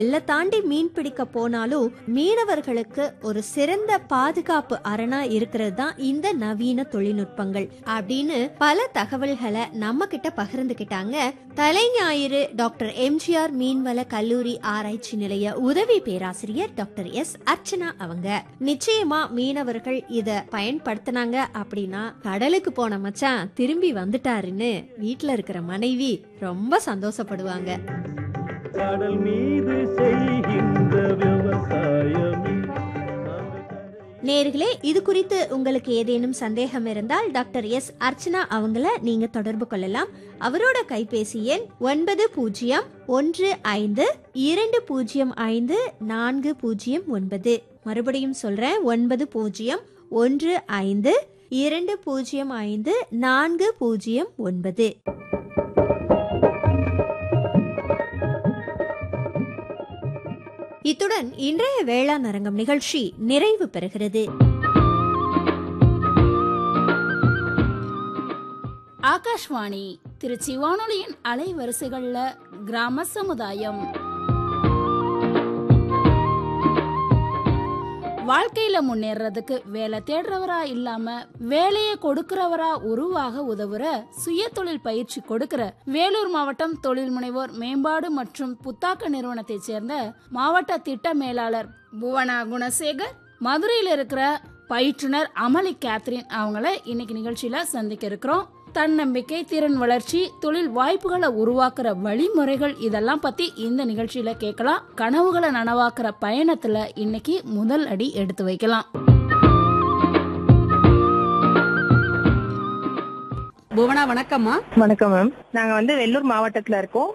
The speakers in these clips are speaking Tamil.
எல்லை தாண்டி மீன் பிடிக்க போனாலும் மீனவர்களுக்கு ஒரு சிறந்த பாதுகாப்பு அரணா இருக்கிறது தான் இந்த நவீன தொழில்நுட்பங்கள் அப்படின்னு பல தகவல்களை நம்ம கிட்ட பகிர்ந்துகிட்டாங்க தலைஞாயிறு டாக்டர் எம்ஜிஆர் மீன்வள கல்லூரி ஆராய்ச்சி நிலைய உதவி பேராசிரியர் டாக்டர் எஸ் அர்ச்சனா அவங்க நிச்சயமா மீனவர்கள் இத பயன்படுத்தினாங்க அப்படின்னா கடலுக்கு போன மச்சான் திரும்பி வந்துட்டாருன்னு வீட்ல இருக்கிற மனைவி ரொம்ப சந்தோஷப்படுவாங்க கடல் மீது செய்கின்ற விவசாயமே நேர்களே இது குறித்து உங்களுக்கு ஏதேனும் சந்தேகம் இருந்தால் டாக்டர் எஸ் அர்ச்சனா அவங்கள நீங்க தொடர்பு கொள்ளலாம் அவரோட கைபேசி எண் ஒன்பது பூஜ்ஜியம் ஒன்று ஐந்து இரண்டு பூஜ்ஜியம் ஐந்து நான்கு பூஜ்ஜியம் ஒன்பது மறுபடியும் சொல்றேன் ஒன்பது பூஜ்ஜியம் ஒன்று ஐந்து இரண்டு பூஜ்ஜியம் ஐந்து நான்கு பூஜ்ஜியம் ஒன்பது இத்துடன் இன்றைய வேளாண் அரங்கம் நிகழ்ச்சி நிறைவு பெறுகிறது ஆகாஷ்வாணி திருச்சி வானொலியின் அலைவரிசைகள்ல கிராம சமுதாயம் வாழ்க்கையில முன்னேறதுக்கு வேலை தேடுறவரா இல்லாம வேலையை கொடுக்கிறவரா உருவாக உதவுற சுய தொழில் பயிற்சி கொடுக்கிற வேலூர் மாவட்டம் தொழில் முனைவோர் மேம்பாடு மற்றும் புத்தாக்க நிறுவனத்தைச் சேர்ந்த மாவட்ட திட்ட மேலாளர் புவனா குணசேகர் மதுரையில் இருக்கிற பயிற்றுனர் அமளி கேத்ரின் அவங்கள இன்னைக்கு நிகழ்ச்சியில சந்திக்க இருக்கிறோம் தன்னம்பிக்கை திறன் வளர்ச்சி தொழில் வாய்ப்புகளை உருவாக்குற வழிமுறைகள் இதெல்லாம் பத்தி இந்த நிகழ்ச்சியில கேட்கலாம் கனவுகளை நனவாக்குற பயணத்துல இன்னைக்கு முதல் அடி எடுத்து வைக்கலாம் புவனா வணக்கம்மா வணக்கம் மேம் நாங்க வந்து வெள்ளூர் மாவட்டத்துல இருக்கோம்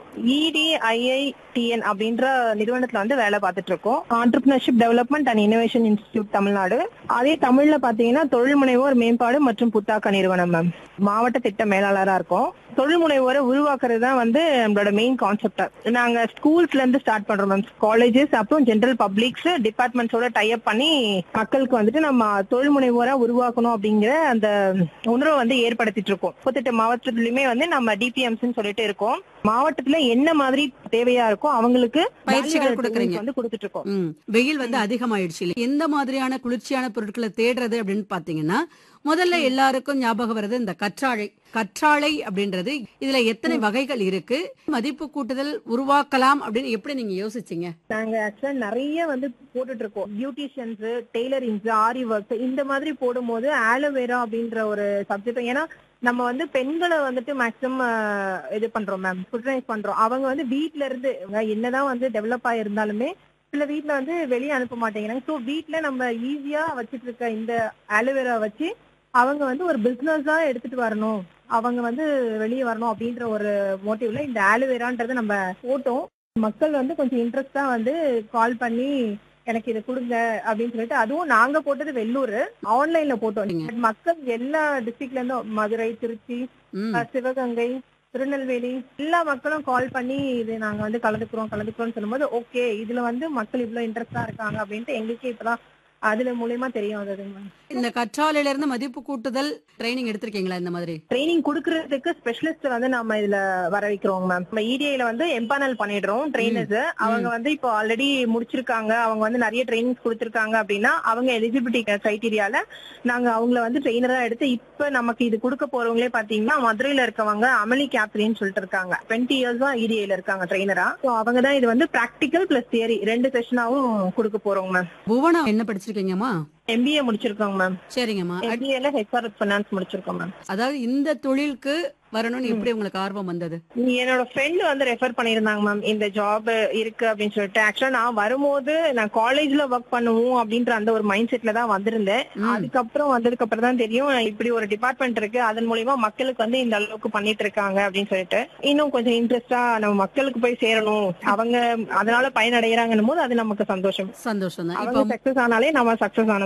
இடிஐஐடிஎன் அப்படின்ற நிறுவனத்துல வந்து வேலை பார்த்துட்டு இருக்கோம் entrepreneurship development and innovation institute Tamil Nadu அதே தமிழ்ல பாத்தீங்கன்னா தொழில் முனைவோர் மேம்பாடு மற்றும் புத்தாக்க நிறுவனம் மேம் மாவட்ட திட்ட மேலாளரா இருக்கோம் தொழில் முனைவோரை உருவாக்குறது தான் வந்து நம்மளோட மெயின் கான்செப்ட் நாங்க ஸ்கூல்ஸ்ல இருந்து ஸ்டார்ட் பண்றோம் மேம் காலேஜஸ் அப்புறம் ஜென்ரல் பப்ளிக்ஸ் டிபார்ட்மெண்ட்ஸோட டைப் பண்ணி மக்களுக்கு வந்துட்டு நம்ம தொழில் முனைவோரா உருவாக்கணும் அப்படிங்கிற அந்த உணர்வை வந்து ஏற்படுத்திட்டு இருக்கோம் முப்பத்தெட்டு மாவட்டத்திலயுமே வந்து நம்ம டிபிஎம்ஸ் சொல்லிட்டு இருக்கோம் மாவட்டத்துல என்ன மாதிரி தேவையா இருக்கோ அவங்களுக்கு பயிற்சிகள் value added கொடுக்கறீங்க. trainings வந்து கொடுத்துட்டு இருக்கோம் ம், வெயில் வந்து அதிகமாயிடுச்சு இல்ல? எந்த மாதிரியான குளிர்ச்சியான பொருட்களை தேடுறது அப்படின்னு பாத்தீங்கன்னா முதல்ல எல்லாருக்கும் ஞாபகம் வர்றது இந்த கற்றாழை கற்றாழை அப்படின்றது இதுல எத்தனை வகைகள் இருக்கு மதிப்பு கூட்டுதல் உருவாக்கலாம் அப்படின்னு எப்படி நீங்க யோசிச்சீங்க நாங்க ஆக்சுவலா நிறைய வந்து போட்டுட்டு இருக்கோம் பியூட்டிஷியன்ஸ் டெய்லரிங்ஸ் ஆரி ஒர்க் இந்த மாதிரி போடும்போது ஆலோவேரா அப்படின்ற ஒரு சப்ஜெக்ட் ஏன்னா நம்ம வந்து பெண்களை வந்துட்டு மேக்சிமம் இது பண்றோம் மேம் ஸ்க்ரூட்டனைஸ் பண்றோம் அவங்க வந்து வீட்ல இருந்து அவங்க என்னதான் வந்து டெவலப் ஆயிருந்தாலுமே சில வீட்ல வந்து வெளியே அனுப்ப மாட்டேங்கிறாங்க ஸோ வீட்ல நம்ம ஈஸியா வச்சிட்டு இருக்க இந்த ஆலோவேரா வச்சு அவங்க வந்து ஒரு பிசினஸா எடுத்துட்டு வரணும் அவங்க வந்து வெளியே வரணும் அப்படின்ற ஒரு மோட்டிவ்ல இந்த ஆலோவேரான்றதை நம்ம போட்டோம் மக்கள் வந்து கொஞ்சம் இன்ட்ரெஸ்டா வந்து கால் பண்ணி எனக்கு இதை கொடுங்க அப்படின்னு சொல்லிட்டு அதுவும் நாங்க போட்டது வெள்ளூர் ஆன்லைன்ல போட்டோம் சரிங்க. But மக்கள் எல்லா டிஸ்ட்ரிக்ட்ல இருந்தும் மதுரை திருச்சி ம், அஹ், சிவகங்கை திருநெல்வேலி எல்லா மக்களும் கால் பண்ணி இது நாங்க வந்து கலந்துக்கிறோம் கலந்துக்கிறோம்னு சொல்லும்போது ஓகே இதுல வந்து மக்கள் இவ்வளவு இன்ட்ரெஸ்டா இருக்காங்க அப்படின்ட்டு எங்களுக்கே இப்பதான் அதுல மூலியமா தெரிய வந்ததுங்க இந்த கற்றாழையில இருந்து மதிப்பு கூட்டுதல் ட்ரைனிங் எடுத்திருக்கீங்களா இந்த மாதிரி ட்ரைனிங் கொடுக்கறதுக்கு ஸ்பெஷலிஸ்ட் வந்து நம்ம இதுல வர வைக்கிறோம் மேம் நம்ம இடிஐல வந்து எம்பானல் பண்ணிடுறோம் ட்ரைனர்ஸ் அவங்க வந்து இப்போ ஆல்ரெடி முடிச்சிருக்காங்க அவங்க வந்து நிறைய ட்ரைனிங்ஸ் கொடுத்திருக்காங்க அப்படின்னா அவங்க எலிஜிபிலிட்டி கிரைட்டீரியால நாங்க அவங்கள வந்து ட்ரெயினரா எடுத்து இப்ப நமக்கு இது கொடுக்க போறவங்களே பாத்தீங்கன்னா மதுரையில இருக்கவங்க அமளி கேத்ரின்னு சொல்லிட்டு இருக்காங்க டுவெண்ட்டி இயர்ஸ் தான் இடிஐல இருக்காங்க ட்ரெயினரா ஸோ அவங்க தான் இது வந்து பிராக்டிக்கல் பிளஸ் தியரி ரெண்டு செஷனாவும் கொடுக்க போறோங்க மேம் புவனா என்ன படிச்சிருக்கீங்கம்மா எம்பிஏ முடிச்சிருக்கோங்க மேம் சரிங்கம்மா அட்- எம்பிஏல ஹெச்ஆர் ஃபினான்ஸ் முடிச்சிருக்கோம் மேம் அதாவது இந்த தொழிலுக்கு வரணும்னு எப்படி உங்களுக்கு ஆர்வம் வந்தது என்னோட ஃப்ரெண்ட் வந்து ரெஃபர் பண்ணிருந்தாங்க மேம் இந்த ஜாப் இருக்கு அப்படின்னு சொல்லிட்டு ஆக்சுவலா நான் வரும்போது நான் காலேஜ்ல ஒர்க் பண்ணுவோம் அப்படின்ற அந்த ஒரு மைண்ட் செட்ல தான் வந்திருந்தேன் ம். அதுக்கப்புறம் வந்ததுக்கு அப்புறம் தான் தெரியும் இப்படி ஒரு டிபார்ட்மெண்ட் இருக்கு அதன் மூலியமா மக்களுக்கு வந்து இந்த அளவுக்கு பண்ணிட்டு இருக்காங்க அப்படின்னு சொல்லிட்டு இன்னும் கொஞ்சம் இன்ட்ரெஸ்டா நம்ம மக்களுக்கு போய் சேரணும் அவங்க அதனால பயனடைகிறாங்கன்னும் போது அது நமக்கு சந்தோஷம் சந்தோஷம் தான் அவங்க இப்ப சக்சஸ் ஆனாலே நம்ம சக்சஸ் ஆன மாதிரி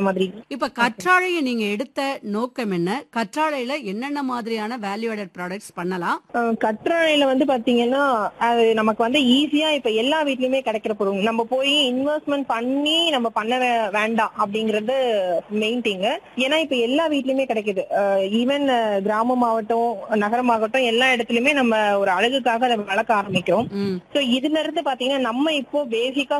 மாதிரி இப்ப கற்றாழையை நீங்க எடுத்த நோக்கம் என்ன கற்றாழையில என்னென்ன மாதிரியான வேல்யூ ஆடட் ப்ராடக்ட்ஸ் பண்ணலாம் அஹ் கற்றாழையில வந்து பாத்தீங்கன்னா அது நமக்கு வந்து ஈஸியா இப்ப எல்லா வீட்லயுமே கிடைக்கிற பொருள் நம்ம போய் இன்வெஸ்ட்மெண்ட் பண்ணி நம்ம பண்ண வே- வேண்டாம் அப்படிங்கறது மெயின் திங் ஏன்னா இப்ப எல்லா வீட்லயுமே கிடைக்குது ஈவன் கிராமமாகட்டும் நகரமாகட்டும் எல்லா இடத்துலயுமே நம்ம ஒரு அழகுக்காக அதை வளர்க்க ஆரம்பிக்கிறோம் ம் சோ இதுல இருந்து பாத்தீங்கன்னா நம்ம இப்போ பேசிக்கா